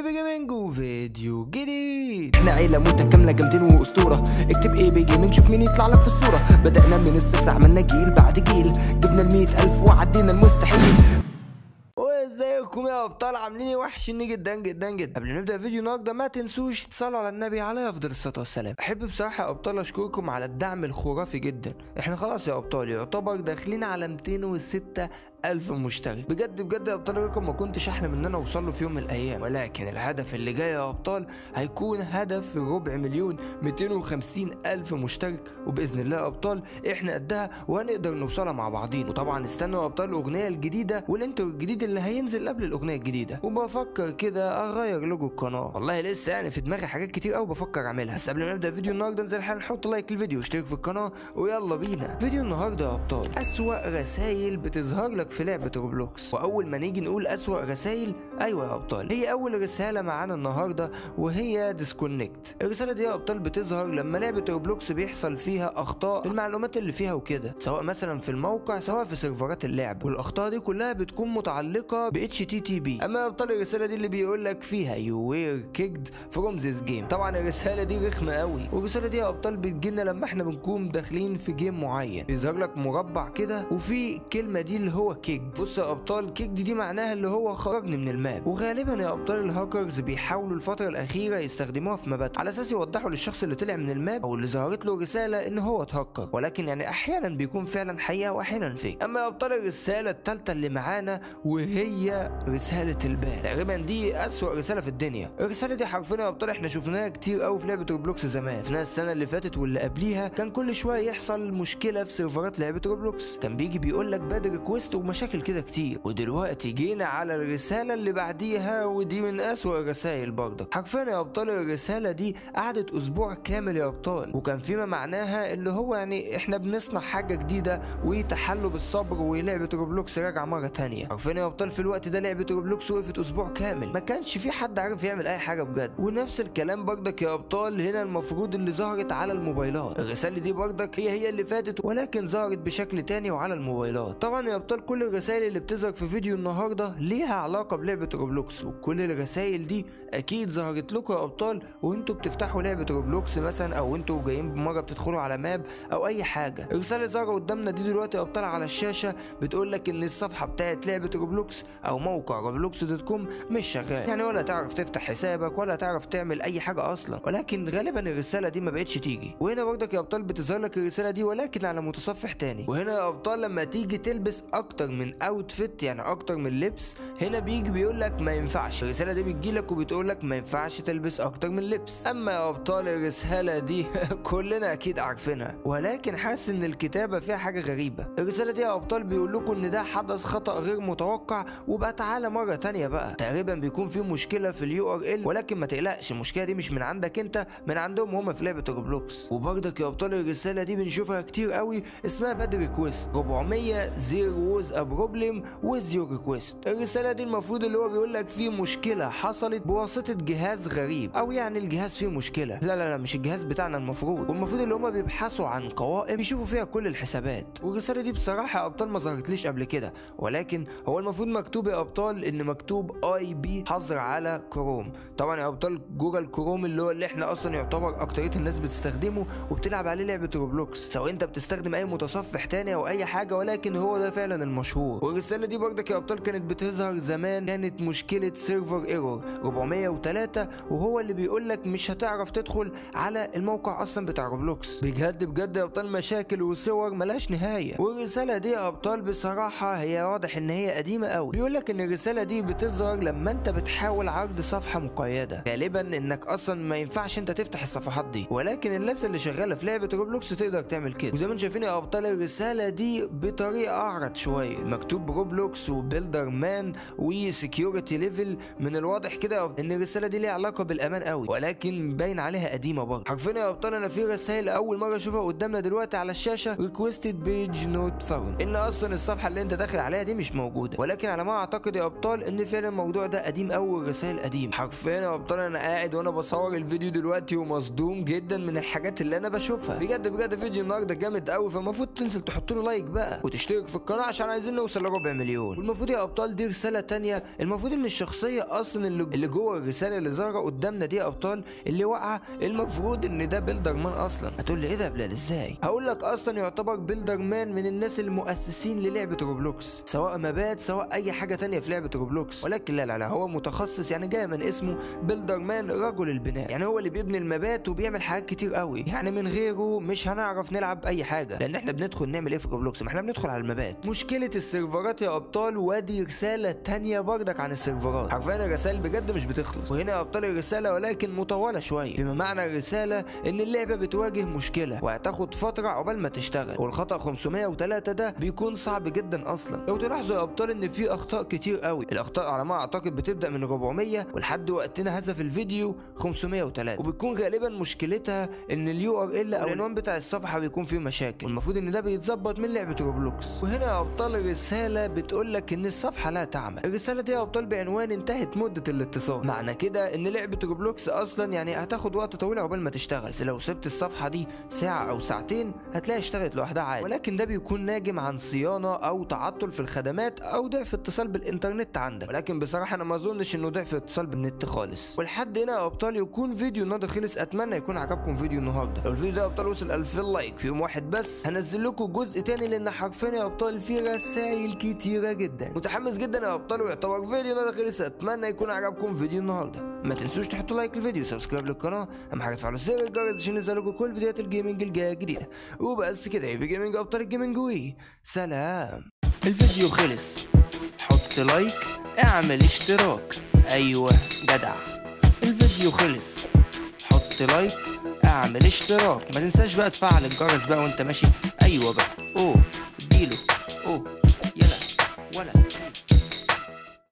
جيمنج وفيديو جديد احنا عيلة متكاملة جامدين واسطورة اكتب ايه بي جيمنج شوف مين يطلع لك في الصورة بدأنا من الصفر عملنا جيل بعد جيل جبنا المية ألف وعدينا المستحيل وازيكم يا ابطال عاملين ايه وحشني جدا جدا جدا قبل ما نبدا فيديو النهارده ما تنسوش تصلوا على النبي عليه افضل الصلاه والسلام احب بصراحه يا ابطال اشكركم على الدعم الخرافي جدا احنا خلاص يا ابطال يعتبر داخلين على 206 ألف مشترك بجد بجد يا أبطال رقم ما كنتش أحلم إن أنا أوصل له في يوم من الأيام ولكن الهدف اللي جاي يا أبطال هيكون هدف ربع مليون 250 ألف مشترك وبإذن الله يا أبطال إحنا قدها وهنقدر نوصلها مع بعضين وطبعا استنوا يا أبطال الأغنية الجديدة والإنترو الجديد اللي هينزل قبل الأغنية الجديدة وبفكر كده أغير لوجو القناة والله لسه يعني في دماغي حاجات كتير أوي بفكر أعملها بس قبل ما نبدأ فيديو النهاردة انزل حالا نحط لايك للفيديو واشترك في القناة ويلا بينا فيديو النهاردة يا أبطال أسوأ رسايل بتظهر لك في لعبة روبلوكس واول ما نيجي نقول اسوأ رسائل ايوه يا ابطال هي اول رساله معانا النهارده وهي ديسكونكت الرساله دي يا ابطال بتظهر لما لعبه روبلوكس بيحصل فيها اخطاء في المعلومات اللي فيها وكده سواء مثلا في الموقع سواء في سيرفرات اللعب والاخطاء دي كلها بتكون متعلقه ب اتش تي تي بي اما يا ابطال الرساله دي اللي بيقول لك فيها يو وير كيكد فروم ذيس جيم طبعا الرساله دي رخمه قوي والرساله دي يا ابطال بتجينا لما احنا بنكون داخلين في جيم معين بيظهر لك مربع كده وفي الكلمه دي اللي هو كيكد بص يا ابطال كيك دي, دي معناها اللي هو خرجني من الماب وغالبا يا ابطال الهاكرز بيحاولوا الفتره الاخيره يستخدموها في مابات على اساس يوضحوا للشخص اللي طلع من الماب او اللي ظهرت له رساله ان هو اتهكر ولكن يعني احيانا بيكون فعلا حقيقه واحيانا فيك اما يا ابطال الرساله الثالثه اللي معانا وهي رساله البان تقريبا دي اسوأ رساله في الدنيا الرساله دي حرفيا يا ابطال احنا شفناها كتير قوي في لعبه روبلوكس زمان شفناها السنه اللي فاتت واللي قبليها كان كل شويه يحصل مشكله في سيرفرات لعبه روبلوكس كان بيجي بيقول لك باد ريكويست ومشاكل كده كتير ودلوقتي جينا على الرسالة اللي بعديها ودي من أسوأ الرسائل برضك حرفيا يا أبطال الرسالة دي قعدت أسبوع كامل يا أبطال وكان فيما معناها اللي هو يعني إحنا بنصنع حاجة جديدة وتحلوا بالصبر ولعبة روبلوكس راجعة مرة تانية حرفيا يا أبطال في الوقت ده لعبة روبلوكس وقفت أسبوع كامل ما كانش في حد عارف يعمل أي حاجة بجد ونفس الكلام برضك يا أبطال هنا المفروض اللي ظهرت على الموبايلات الرسالة دي برضك هي هي اللي فاتت ولكن ظهرت بشكل تاني وعلى الموبايلات طبعا يا أبطال كل الرسائل اللي بتظهر في فيديو النهارده ليها علاقه بلعبه روبلوكس وكل الرسائل دي اكيد ظهرت لكم يا ابطال وانتوا بتفتحوا لعبه روبلوكس مثلا او انتوا جايين بمره بتدخلوا على ماب او اي حاجه الرساله ظاهره قدامنا دي دلوقتي يا ابطال على الشاشه بتقول لك ان الصفحه بتاعت لعبه روبلوكس او موقع روبلوكس دوت كوم مش شغال يعني ولا تعرف تفتح حسابك ولا تعرف تعمل اي حاجه اصلا ولكن غالبا الرساله دي ما بقتش تيجي وهنا برضك يا ابطال بتظهر لك الرساله دي ولكن على متصفح تاني وهنا يا ابطال لما تيجي تلبس اكتر من اوتفيت يعني اكتر من لبس هنا بيجي بيقول لك ما ينفعش الرساله دي بتجي لك وبتقول لك ما ينفعش تلبس اكتر من لبس اما يا ابطال الرساله دي كلنا اكيد عارفينها ولكن حاسس ان الكتابه فيها حاجه غريبه الرساله دي يا ابطال بيقول لكم ان ده حدث خطا غير متوقع وبقى تعالى مره تانية بقى تقريبا بيكون في مشكله في اليو ار ال ولكن ما تقلقش المشكله دي مش من عندك انت من عندهم هم في لعبه روبلوكس وبرضك يا ابطال الرساله دي بنشوفها كتير قوي اسمها باد ريكويست 400 زير ووز ا بروبلم ويز يور ريكويست الرساله دي المفروض اللي هو بيقول لك في مشكله حصلت بواسطه جهاز غريب او يعني الجهاز فيه مشكله لا لا لا مش الجهاز بتاعنا المفروض والمفروض اللي هما بيبحثوا عن قوائم بيشوفوا فيها كل الحسابات والرساله دي بصراحه يا ابطال ما ظهرتليش قبل كده ولكن هو المفروض مكتوب يا ابطال ان مكتوب اي بي حظر على كروم طبعا يا ابطال جوجل كروم اللي هو اللي احنا اصلا يعتبر اكتريه الناس بتستخدمه وبتلعب عليه لعبه روبلوكس سواء انت بتستخدم اي متصفح تاني او اي حاجه ولكن هو ده فعلا المشهور والرساله دي برضك يا ابطال كانت بتظهر زمان كانت مشكله سيرفر ايرور 403 وهو اللي بيقول لك مش هتعرف تدخل على الموقع اصلا بتاع روبلوكس بجد بجد يا ابطال مشاكل وصور ملهاش نهايه والرساله دي يا ابطال بصراحه هي واضح ان هي قديمه قوي بيقول لك ان الرساله دي بتظهر لما انت بتحاول عرض صفحه مقيده غالبا انك اصلا ما ينفعش انت تفتح الصفحات دي ولكن الناس اللي شغاله في لعبه روبلوكس تقدر تعمل كده وزي ما انتم شايفين يا ابطال الرساله دي بطريقه اعرض شويه مكتوب روبلوكس وبيلدر مان وسكيورتي ليفل من الواضح كده ان الرساله دي ليها علاقه بالامان قوي ولكن باين عليها قديمه برضه حرفيا يا ابطال انا في رسائل اول مره اشوفها قدامنا دلوقتي على الشاشه ريكويستد بيج نوت فاوند ان اصلا الصفحه اللي انت داخل عليها دي مش موجوده ولكن على ما اعتقد يا ابطال ان فعلا الموضوع ده قديم قوي والرسائل قديم حرفيا يا ابطال انا قاعد وانا بصور الفيديو دلوقتي ومصدوم جدا من الحاجات اللي انا بشوفها بجد بجد فيديو النهارده جامد قوي فالمفروض تنزل تحط له لايك بقى وتشترك في القناه عشان عايز عايزين نوصل لربع مليون والمفروض يا ابطال دي رساله تانية المفروض ان الشخصيه اصلا اللي, اللي جوه الرساله اللي ظاهره قدامنا دي يا ابطال اللي واقعه المفروض ان ده بيلدر مان اصلا هتقول لي ايه ده يا بلال ازاي هقول لك اصلا يعتبر بيلدر مان من الناس المؤسسين للعبه روبلوكس سواء مبات سواء اي حاجه تانية في لعبه روبلوكس ولكن لا لا لا هو متخصص يعني جاي من اسمه بيلدر مان رجل البناء يعني هو اللي بيبني المبات وبيعمل حاجات كتير قوي يعني من غيره مش هنعرف نلعب اي حاجه لان احنا بندخل نعمل ايه في روبلوكس ما احنا بندخل على المبات مشكله السيرفرات يا ابطال وادي رساله تانية بردك عن السيرفرات حرفيا الرسائل بجد مش بتخلص وهنا يا ابطال الرساله ولكن مطوله شويه بما معنى الرساله ان اللعبه بتواجه مشكله وهتاخد فتره عقبال ما تشتغل والخطا 503 ده بيكون صعب جدا اصلا لو تلاحظوا يا ابطال ان في اخطاء كتير قوي الاخطاء على ما اعتقد بتبدا من 400 ولحد وقتنا هذا في الفيديو 503 وبتكون غالبا مشكلتها ان اليو ار ال او العنوان بتاع الصفحه بيكون فيه مشاكل والمفروض ان ده بيتظبط من لعبه روبلوكس وهنا يا ابطال رساله بتقول لك ان الصفحه لا تعمل الرساله دي يا ابطال بعنوان انتهت مده الاتصال معنى كده ان لعبه روبلوكس اصلا يعني هتاخد وقت طويل عقبال ما تشتغل بس لو سبت الصفحه دي ساعه او ساعتين هتلاقيها اشتغلت لوحدها عادي ولكن ده بيكون ناجم عن صيانه او تعطل في الخدمات او ضعف اتصال بالانترنت عندك ولكن بصراحه انا ما اظنش انه ضعف اتصال بالنت خالص ولحد هنا يا ابطال يكون فيديو النهارده خلص اتمنى يكون عجبكم فيديو النهارده لو الفيديو ده يا ابطال وصل 2000 لايك في يوم واحد بس هنزل لكم جزء تاني لان حرفيا يا ابطال فيه رسائل كتيره جدا متحمس جدا يا ابطال ويعتبر فيديو النهارده خلص اتمنى يكون عجبكم فيديو النهارده ما تنسوش تحطوا لايك للفيديو وسبسكرايب للقناه اهم حاجه تفعلوا زر الجرس عشان ينزل كل فيديوهات الجيمنج الجايه الجديده وبس كده يبقى جيمنج ابطال الجيمنج وي سلام الفيديو خلص حط لايك اعمل اشتراك ايوه جدع الفيديو خلص حط لايك اعمل اشتراك ما تنساش بقى تفعل الجرس بقى وانت ماشي ايوه بقى اوه